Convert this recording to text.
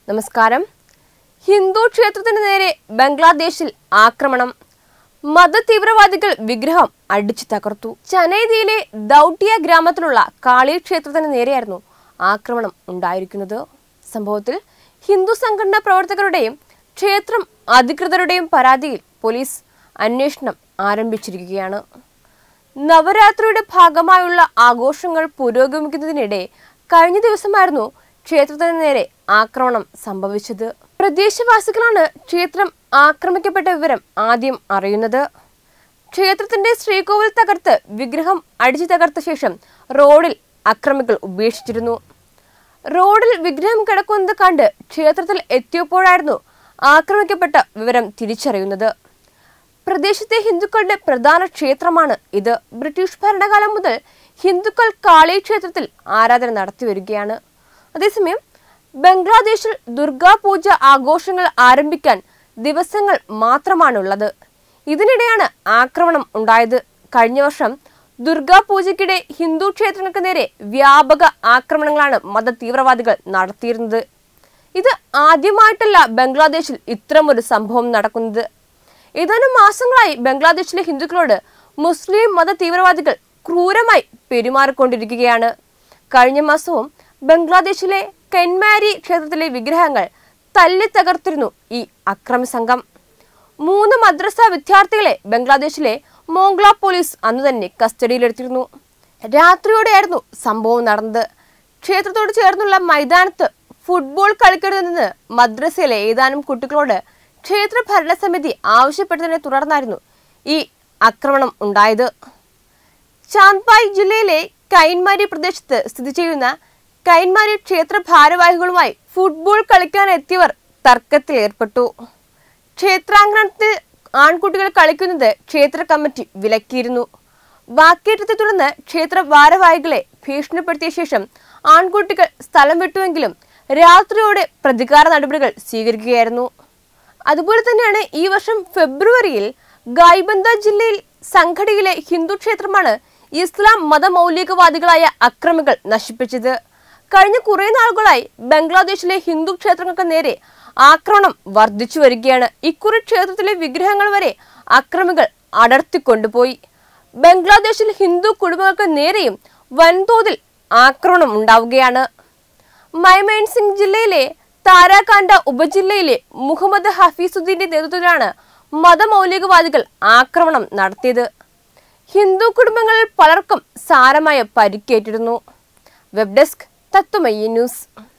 നമസ്കാരം ഹിന്ദു ക്ഷേത്രത്തിന് നേരെ ബംഗ്ലാദേശിൽ ആക്രമണം മത തീവ്രവാദികൾ വിഗ്രഹം അടിച്ചു തകർത്തു ചനൈദിയിലെ ദൗട്ടിയ ഗ്രാമത്തിലുള്ള കാളി ക്ഷേത്രത്തിന് നേരെയായിരുന്നു ആക്രമണം ഉണ്ടായിരിക്കുന്നത് സംഭവത്തിൽ ഹിന്ദു സംഘടനാ പ്രവർത്തകരുടെയും ക്ഷേത്രം അധികൃതരുടെയും പരാതിയിൽ പോലീസ് അന്വേഷണം ആരംഭിച്ചിരിക്കുകയാണ് നവരാത്രിയുടെ ഭാഗമായുള്ള ആഘോഷങ്ങൾ പുരോഗമിക്കുന്നതിനിടെ കഴിഞ്ഞ ദിവസമായിരുന്നു ക്ഷേത്രത്തിന് നേരെ ആക്രമണം സംഭവിച്ചത് പ്രദേശവാസികളാണ് ക്ഷേത്രം ആക്രമിക്കപ്പെട്ട വിവരം ആദ്യം അറിയുന്നത് ക്ഷേത്രത്തിന്റെ ശ്രീകോവിൽ തകർത്ത് വിഗ്രഹം അടിച്ചു തകർത്ത ശേഷം റോഡിൽ അക്രമികൾ ഉപേക്ഷിച്ചിരുന്നു റോഡിൽ വിഗ്രഹം കിടക്കുന്നത് കണ്ട് ക്ഷേത്രത്തിൽ എത്തിയപ്പോഴായിരുന്നു ആക്രമിക്കപ്പെട്ട വിവരം തിരിച്ചറിയുന്നത് പ്രദേശത്തെ ഹിന്ദുക്കളുടെ പ്രധാന ക്ഷേത്രമാണ് ഇത് ബ്രിട്ടീഷ് ഭരണകാലം മുതൽ ഹിന്ദുക്കൾ കാളി ക്ഷേത്രത്തിൽ ആരാധന നടത്തി വരികയാണ് അതേസമയം ബംഗ്ലാദേശിൽ ദുർഗാ പൂജ ആഘോഷങ്ങൾ ആരംഭിക്കാൻ ദിവസങ്ങൾ മാത്രമാണുള്ളത് ഇതിനിടെയാണ് ആക്രമണം ഉണ്ടായത് കഴിഞ്ഞ വർഷം ദുർഗാ പൂജയ്ക്കിടെ ഹിന്ദു ക്ഷേത്രങ്ങൾക്ക് നേരെ വ്യാപക ആക്രമണങ്ങളാണ് മത തീവ്രവാദികൾ നടത്തിയിരുന്നത് ഇത് ആദ്യമായിട്ടല്ല ബംഗ്ലാദേശിൽ ഇത്തരമൊരു സംഭവം നടക്കുന്നത് ഏതാനും മാസങ്ങളായി ബംഗ്ലാദേശിലെ ഹിന്ദുക്കളോട് മുസ്ലിം മത തീവ്രവാദികൾ ക്രൂരമായി പെരുമാറിക്കൊണ്ടിരിക്കുകയാണ് കഴിഞ്ഞ മാസവും ബംഗ്ലാദേശിലെ കെൻമാരി ക്ഷേത്രത്തിലെ വിഗ്രഹങ്ങൾ തല്ലി തകർത്തിരുന്നു ഈ അക്രമി സംഘം മൂന്ന് മദ്രസ വിദ്യാർത്ഥികളെ ബംഗ്ലാദേശിലെ മോംഗ്ല പോലീസ് അന്ന് തന്നെ കസ്റ്റഡിയിലെടുത്തിരുന്നു രാത്രിയോടെയായിരുന്നു സംഭവം നടന്നത് ക്ഷേത്രത്തോട് ചേർന്നുള്ള മൈതാനത്ത് ഫുട്ബോൾ കളിക്കരുതെന്ന് മദ്രസയിലെ ഏതാനും കുട്ടികളോട് ക്ഷേത്ര ഭരണസമിതി ആവശ്യപ്പെട്ടതിനെ തുടർന്നായിരുന്നു ഈ ആക്രമണം ഉണ്ടായത് ചാന്ദ്പായ് ജില്ലയിലെ കൈൻമാരി പ്രദേശത്ത് സ്ഥിതി ചെയ്യുന്ന കൈൻമാരി ക്ഷേത്ര ഭാരവാഹികളുമായി ഫുട്ബോൾ കളിക്കാൻ എത്തിയവർ തർക്കത്തിൽ ഏർപ്പെട്ടു ക്ഷേത്രാങ്കണത്തിൽ ആൺകുട്ടികൾ കളിക്കുന്നത് ക്ഷേത്ര കമ്മിറ്റി വിലക്കിയിരുന്നു വാക്കേറ്റത്തെ തുടർന്ന് ക്ഷേത്ര ഭാരവാഹികളെ ഭീഷണിപ്പെടുത്തിയ ശേഷം ആൺകുട്ടികൾ സ്ഥലം വിട്ടുവെങ്കിലും രാത്രിയോടെ പ്രതികാര നടപടികൾ സ്വീകരിക്കുകയായിരുന്നു അതുപോലെ തന്നെയാണ് ഈ വർഷം ഫെബ്രുവരിയിൽ ഗായ്ബന്ദ ജില്ലയിൽ സംഘടിയിലെ ഹിന്ദു ക്ഷേത്രമാണ് ഇസ്ലാം മതമൗലികവാദികളായ അക്രമികൾ നശിപ്പിച്ചത് കഴിഞ്ഞ കുറെ നാളുകളായി ബംഗ്ലാദേശിലെ ഹിന്ദു ക്ഷേത്രങ്ങൾക്ക് നേരെ ആക്രമണം വർദ്ധിച്ചു വരികയാണ് ഇക്കുറി ക്ഷേത്രത്തിലെ വിഗ്രഹങ്ങൾ വരെ അക്രമികൾ അടർത്തിക്കൊണ്ടുപോയി ബംഗ്ലാദേശിൽ ഹിന്ദു കുടുംബങ്ങൾക്ക് നേരെയും വൻതോതിൽ ആക്രമണം ഉണ്ടാവുകയാണ് മൈമൈൻ സിംഗ് ജില്ലയിലെ താരാകാണ്ട ഉപജില്ലയിലെ മുഹമ്മദ് ഹഫീസുദ്ദീന്റെ നേതൃത്വത്തിലാണ് മതമൗലികവാദികൾ ആക്രമണം നടത്തിയത് ഹിന്ദു കുടുംബങ്ങളിൽ പലർക്കും സാരമായ പരിക്കേറ്റിരുന്നു വെബ് ഡെസ്ക് തത്വമയി ന്യൂസ്